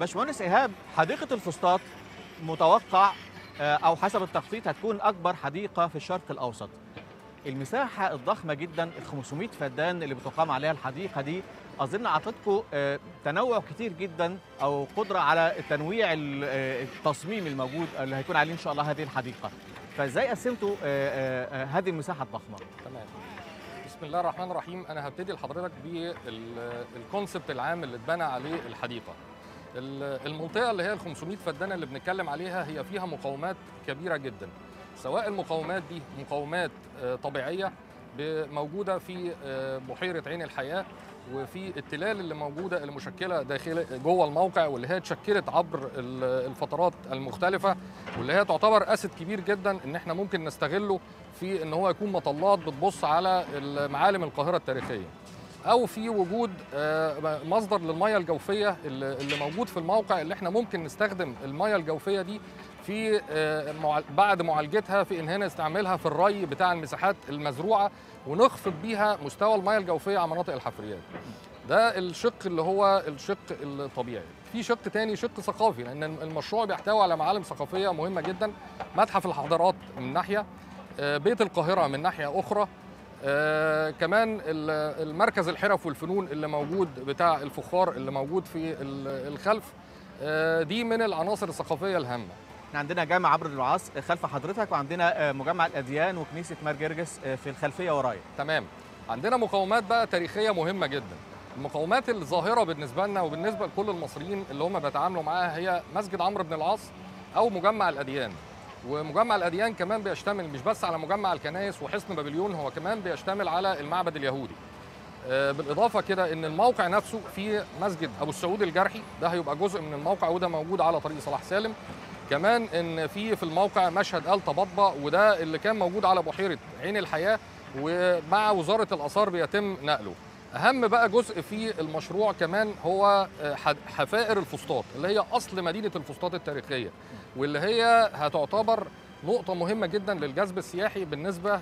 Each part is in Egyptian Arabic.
باشمهندس ايهاب حديقه الفسطاط متوقع آه، او حسب التخطيط هتكون اكبر حديقه في الشرق الاوسط المساحه الضخمه جدا ال 500 فدان اللي بتقام عليها الحديقه دي اظن اعطتكم آه، تنوع كتير جدا او قدره على تنويع ال- آه، التصميم الموجود اللي هيكون عليه ان شاء الله هذه الحديقه فازاي قسمتوا آه، آه، آه، هذه المساحه الضخمه تمام بسم الله الرحمن الرحيم انا هبتدي لحضرتك بالكونسبت العام اللي اتبنى عليه الحديقه ال- المنطقه اللي هي ال 500 فدانه اللي بنتكلم عليها هي فيها مقاومات كبيره جدا سواء المقاومات دي مقاومات آه، طبيعيه ب- موجوده في آه، بحيره عين الحياه وفي التلال اللي موجوده اللي مشكله داخل جوه الموقع واللي هي اتشكلت عبر ال- الفترات المختلفه واللي هي تعتبر اسد كبير جدا ان احنا ممكن نستغله في ان هو يكون مطلات بتبص على معالم القاهره التاريخيه او في وجود آه، مصدر للميه الجوفيه اللي اللي موجود في الموقع اللي احنا ممكن نستخدم الميه الجوفيه دي في آه، مع- بعد معالجتها في ان هنا نستعملها في الري بتاع المساحات المزروعه ونخفض بيها مستوى الميه الجوفيه على مناطق الحفريات ده الشق اللي هو الشق الطبيعي في شق تاني شق ثقافي لان المشروع بيحتوي على معالم ثقافيه مهمه جدا متحف الحضارات من ناحيه آه، بيت القاهره من ناحيه اخرى آه كمان ال- المركز الحرف والفنون اللي موجود بتاع الفخار اللي موجود في ال- الخلف آه دي من العناصر الثقافيه الهامه احنا عندنا جامع عمرو بن العاص خلف حضرتك وعندنا آه، مجمع الاديان وكنيسه مار جرجس آه، في الخلفيه ورايا تمام عندنا مقاومات بقى تاريخيه مهمه جدا المقاومات الظاهره بالنسبه لنا وبالنسبه لكل المصريين اللي هم بيتعاملوا معاها هي مسجد عمرو بن العاص او مجمع الاديان ومجمع الاديان كمان بيشتمل مش بس على مجمع الكنائس وحصن بابليون هو كمان بيشتمل على المعبد اليهودي آه، بالاضافه كده ان الموقع نفسه فيه مسجد ابو السعود الجرحي ده هيبقى جزء من الموقع وده موجود على طريق صلاح سالم كمان ان في في الموقع مشهد ال طبطبه وده اللي كان موجود على بحيره عين الحياه ومع وزاره الاثار بيتم نقله اهم بقى جزء في المشروع كمان هو آه، ح- حفائر الفسطاط اللي هي اصل مدينه الفسطاط التاريخيه واللي هي هتعتبر نقطة مهمة جدا للجذب السياحي بالنسبة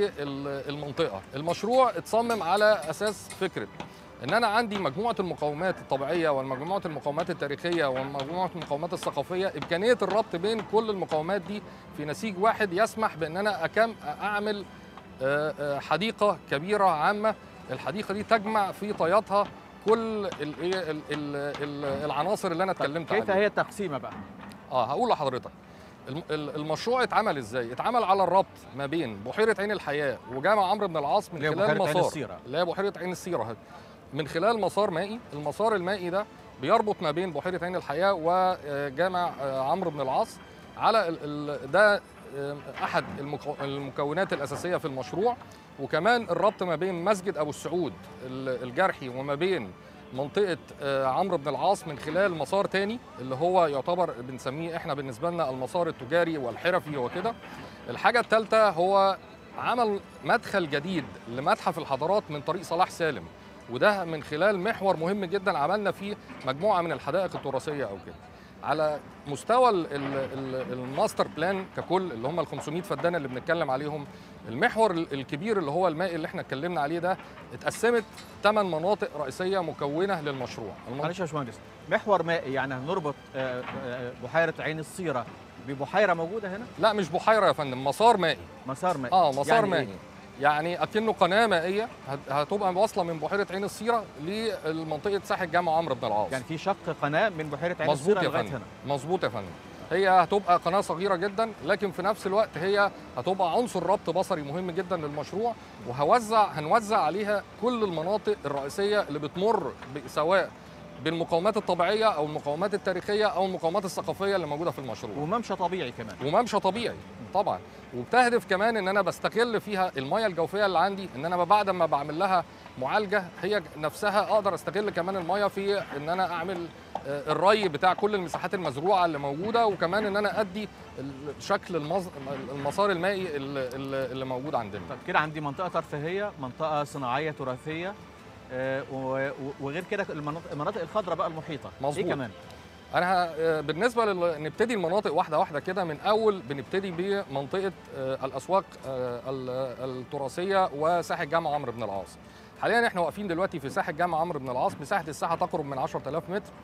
للمنطقة. المشروع اتصمم على أساس فكرة إن أنا عندي مجموعة المقاومات الطبيعية ومجموعة المقاومات التاريخية ومجموعة المقاومات الثقافية إمكانية الربط بين كل المقاومات دي في نسيج واحد يسمح بإن أنا أكم أعمل آه، آه، حديقة كبيرة عامة الحديقة دي تجمع في طياتها كل ال- إيه ال- ال- ال- العناصر اللي أنا طب اتكلمت كيف عليها هي التقسيمه بقى اه هقول لحضرتك الم- ال- المشروع اتعمل ازاي؟ اتعمل على الربط ما بين بحيره عين الحياه وجامع عمرو بن العاص من اللي هي خلال بحيرة عين مسار السيرة. اللي هي بحيره عين السيره هذه من خلال مسار مائي، المسار المائي ده بيربط ما بين بحيره عين الحياه وجامع آه، عمرو بن العاص على ال- ال- ده آه، احد المكو- المكونات الاساسيه في المشروع وكمان الربط ما بين مسجد ابو السعود ال- الجرحي وما بين منطقه آه، عمرو بن العاص من خلال مسار تاني اللي هو يعتبر بنسميه احنا بالنسبه لنا المسار التجاري والحرفي وكده الحاجه الثالثه هو عمل مدخل جديد لمتحف الحضارات من طريق صلاح سالم وده من خلال محور مهم جدا عملنا فيه مجموعه من الحدائق التراثيه او كده على مستوى ال- ال- ال- الماستر بلان ككل اللي هم ال 500 فدان اللي بنتكلم عليهم المحور ال- الكبير اللي هو المائي اللي احنا اتكلمنا عليه ده اتقسمت ثمان مناطق رئيسيه مكونه للمشروع المنطقة معلش يا باشمهندس محور مائي يعني هنربط آه، آه، بحيره عين الصيره ببحيره موجوده هنا لا مش بحيره يا فندم مسار مائي مسار مائي اه مسار يعني مائي إيه؟ يعني اكنه قناه مائيه هت- هتبقى واصله من بحيره عين السيره لمنطقه ساحل جامع عمرو بن العاص يعني في شق قناه من بحيره عين مظبوط الصيره يا لغايه فندم هنا مظبوط يا فندم هي هتبقى قناه صغيره جدا لكن في نفس الوقت هي هتبقى عنصر ربط بصري مهم جدا للمشروع وهوزع هنوزع عليها كل المناطق الرئيسيه اللي بتمر ب- سواء بالمقاومات الطبيعيه او المقاومات التاريخيه او المقاومات الثقافيه اللي موجوده في المشروع وممشى طبيعي كمان وممشى طبيعي طبعا وبتهدف كمان ان انا بستغل فيها الميه الجوفيه اللي عندي ان انا بعد ما بعمل لها معالجه هي نفسها اقدر استغل كمان الميه في ان انا اعمل آه، الري بتاع كل المساحات المزروعه اللي موجوده وكمان ان انا ادي ال- شكل المز... المسار المائي اللي, اللي اللي موجود عندنا طب كده عندي منطقه ترفيهيه منطقه صناعيه تراثيه آه، و- و- وغير كده المناطق, المناطق الخضراء بقى المحيطه مظبوط. ايه كمان انا ه- آه، بالنسبه لل... نبتدي المناطق واحده واحده كده من اول بنبتدي بمنطقه آه، الاسواق آه، ال- التراثيه وساحه جامع عمرو بن العاص حاليا احنا واقفين دلوقتي في ساحه جامع عمرو بن العاص مساحه الساحه تقرب من 10000 متر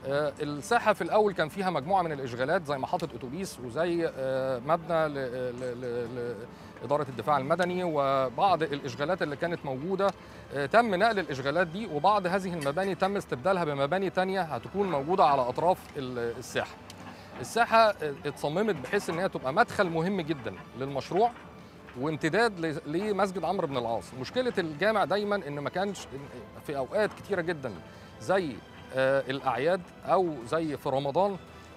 آه، الساحه في الاول كان فيها مجموعه من الاشغالات زي محطه اتوبيس وزي آه، مبنى ل- ل- ل- لاداره الدفاع المدني وبعض الاشغالات اللي كانت موجوده آه، تم نقل الاشغالات دي وبعض هذه المباني تم استبدالها بمباني تانية هتكون موجوده على اطراف ال- الساحه. الساحه آه، اتصممت بحيث ان هي تبقى مدخل مهم جدا للمشروع وامتداد ل- لمسجد عمرو بن العاص مشكله الجامع دايما ان ما كانش في اوقات كتيره جدا زي آه، الاعياد او زي في رمضان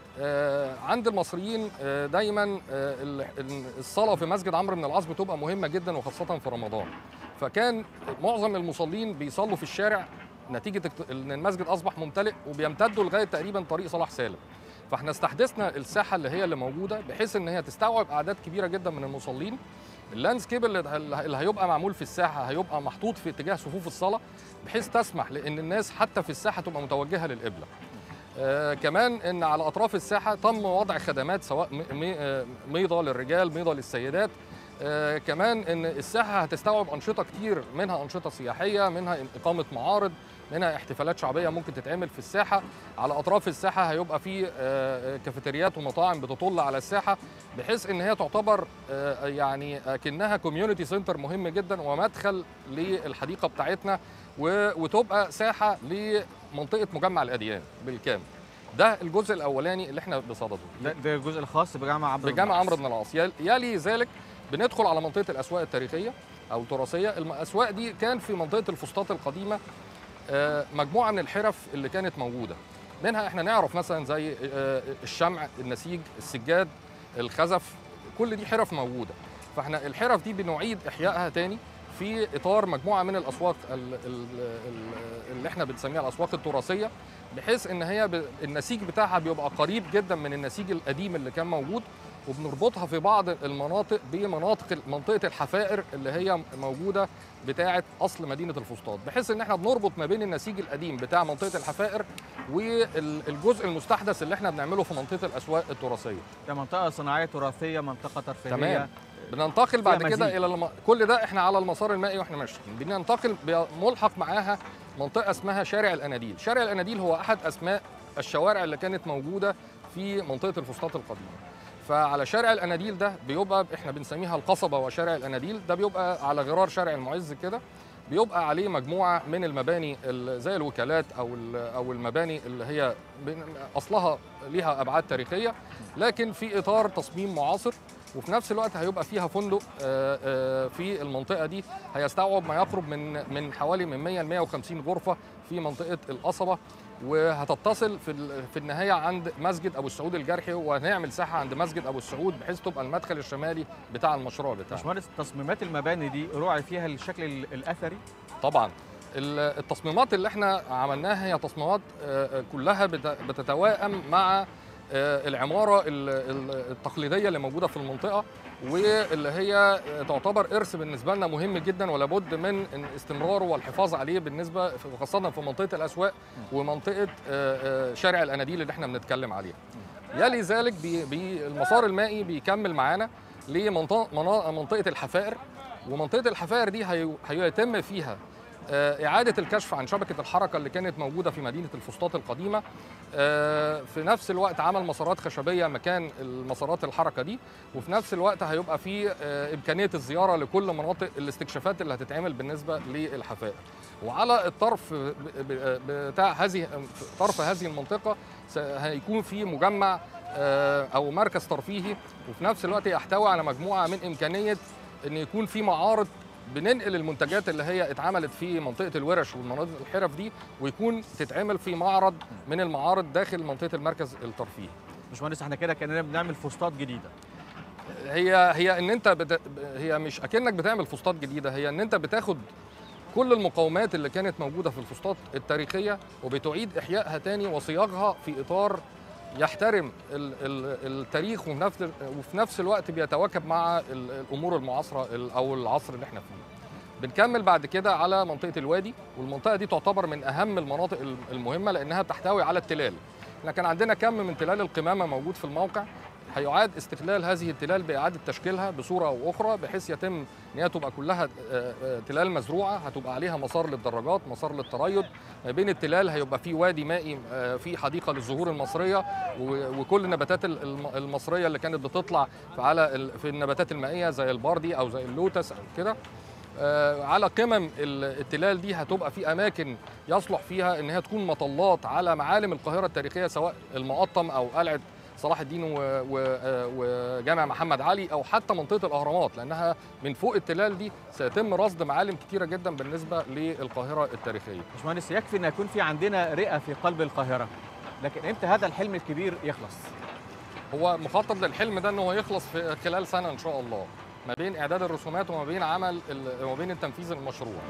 آه، عند المصريين آه، دايما آه، ال- ال- الصلاه في مسجد عمرو بن العاص بتبقى مهمه جدا وخاصه في رمضان فكان معظم المصلين بيصلوا في الشارع نتيجه اكت- ان المسجد اصبح ممتلئ وبيمتدوا لغايه تقريبا طريق صلاح سالم فاحنا استحدثنا الساحه اللي هي اللي موجوده بحيث ان هي تستوعب اعداد كبيره جدا من المصلين اللاندسكيب اللي اللي هيبقى معمول في الساحه هيبقى محطوط في اتجاه صفوف الصلاه بحيث تسمح لان الناس حتى في الساحه تبقى متوجهه للقبله آه كمان ان على اطراف الساحه تم وضع خدمات سواء م- م- آه، ميضه للرجال ميضه للسيدات آه كمان ان الساحه هتستوعب انشطه كتير منها انشطه سياحيه منها اقامه معارض منها احتفالات شعبيه ممكن تتعمل في الساحه على اطراف الساحه هيبقى في آه، كافيتريات ومطاعم بتطل على الساحه بحيث ان هي تعتبر آه، يعني كانها كوميونتي سنتر مهم جدا ومدخل للحديقه بتاعتنا و- وتبقى ساحه لمنطقه مجمع الاديان بالكامل ده الجزء الاولاني اللي احنا بصدده ده, ده الجزء الخاص بجامع عمرو بن بجامع العاص. عمرو بن العاص يل- يلي ذلك بندخل على منطقه الاسواق التاريخيه او التراثيه الاسواق دي كان في منطقه الفسطاط القديمه آه، مجموعه من الحرف اللي كانت موجوده منها احنا نعرف مثلا زي آه، الشمع النسيج السجاد الخزف كل دي حرف موجوده فاحنا الحرف دي بنعيد احيائها تاني في اطار مجموعه من الاسواق ال- ال- ال- اللي احنا بنسميها الاسواق التراثيه بحيث ان هي ب- النسيج بتاعها بيبقى قريب جدا من النسيج القديم اللي كان موجود وبنربطها في بعض المناطق بمناطق منطقه الحفائر اللي هي موجوده بتاعه اصل مدينه الفسطاط بحيث ان احنا بنربط ما بين النسيج القديم بتاع منطقه الحفائر والجزء المستحدث اللي احنا بنعمله في منطقه الاسواق التراثيه ده منطقه صناعيه تراثيه منطقه ترفيهيه تمام بننتقل بعد فيها كده مزيج. الى الم... كل ده احنا على المسار المائي واحنا ماشيين بننتقل ب- ملحق معاها منطقه اسمها شارع الاناديل شارع الاناديل هو احد اسماء الشوارع اللي كانت موجوده في منطقه الفسطاط القديمه فعلى شارع الاناديل ده بيبقى احنا بنسميها القصبه وشارع الاناديل ده بيبقى على غرار شارع المعز كده بيبقى عليه مجموعه من المباني ال- زي الوكالات او ال- او المباني اللي هي بن- اصلها ليها ابعاد تاريخيه لكن في اطار تصميم معاصر وفي نفس الوقت هيبقى فيها فندق آه، آه، في المنطقه دي هيستوعب ما يقرب من من حوالي من 100 ل 150 غرفه في منطقه القصبه وهتتصل في ال- في النهايه عند مسجد ابو السعود الجرحي وهنعمل ساحه عند مسجد ابو السعود بحيث تبقى المدخل الشمالي بتاع المشروع بتاعنا باشمهندس تصميمات المباني دي راعي فيها الشكل ال- الاثري طبعا ال- التصميمات اللي احنا عملناها هي تصميمات آه، آه، كلها بت- بتتوائم مع آه، العمارة ال- ال- التقليدية اللي موجودة في المنطقة واللي هي آه، تعتبر إرث بالنسبة لنا مهم جدا ولا بد من إن استمراره والحفاظ عليه بالنسبة في- خاصة في منطقة الأسواق ومنطقة آه، آه، شارع الأناديل اللي احنا بنتكلم عليها يلي ذلك بي بي المسار المائي بيكمل معانا لمنطقة منا- منطقة الحفائر ومنطقة الحفائر دي هي- هيتم فيها آه، إعادة الكشف عن شبكة الحركة اللي كانت موجودة في مدينة الفسطاط القديمة آه، في نفس الوقت عمل مسارات خشبية مكان المسارات الحركة دي وفي نفس الوقت هيبقى في آه، إمكانية الزيارة لكل مناطق الاستكشافات اللي هتتعمل بالنسبة للحفائر وعلى الطرف ب- ب- بتاع هذه طرف هذه المنطقة س- هيكون في مجمع آه، أو مركز ترفيهي وفي نفس الوقت يحتوي على مجموعة من إمكانية ان يكون في معارض بننقل المنتجات اللي هي اتعملت في منطقه الورش والمناطق الحرف دي ويكون تتعمل في معرض من المعارض داخل منطقه المركز الترفيهي باشمهندس احنا كده كاننا بنعمل فسطاط جديده هي هي ان انت بت... هي مش اكنك بتعمل فسطاط جديده هي ان انت بتاخد كل المقومات اللي كانت موجوده في الفسطاط التاريخيه وبتعيد احيائها تاني وصياغها في اطار يحترم ال- ال- التاريخ وفي نفس وفي نفس الوقت بيتواكب مع ال- الامور المعاصره ال- او العصر اللي احنا فيه. بنكمل بعد كده على منطقه الوادي والمنطقه دي تعتبر من اهم المناطق الم- المهمه لانها بتحتوي على التلال. احنا كان عندنا كم من تلال القمامه موجود في الموقع هيعاد استغلال هذه التلال باعاده تشكيلها بصوره او اخرى بحيث يتم ان هي تبقى كلها آه، آه، تلال مزروعه هتبقى عليها مسار للدراجات مسار للتريض ما بين التلال هيبقى في وادي مائي آه، في حديقه للزهور المصريه و- وكل النباتات ال- الم- المصريه اللي كانت بتطلع في على ال- في النباتات المائيه زي الباردي او زي اللوتس او كده آه، على قمم ال- التلال دي هتبقى في اماكن يصلح فيها ان هي تكون مطلات على معالم القاهره التاريخيه سواء المقطم او قلعه صلاح الدين و- و- آه، وجامع محمد علي او حتى منطقه الاهرامات لانها من فوق التلال دي سيتم رصد معالم كتيره جدا بالنسبه للقاهره التاريخيه باشمهندس يكفي ان يكون في عندنا رئه في قلب القاهره لكن امتى هذا الحلم الكبير يخلص هو مخطط للحلم ده ان هو يخلص في خلال سنه ان شاء الله ما بين اعداد الرسومات وما بين عمل ال- وما بين التنفيذ المشروع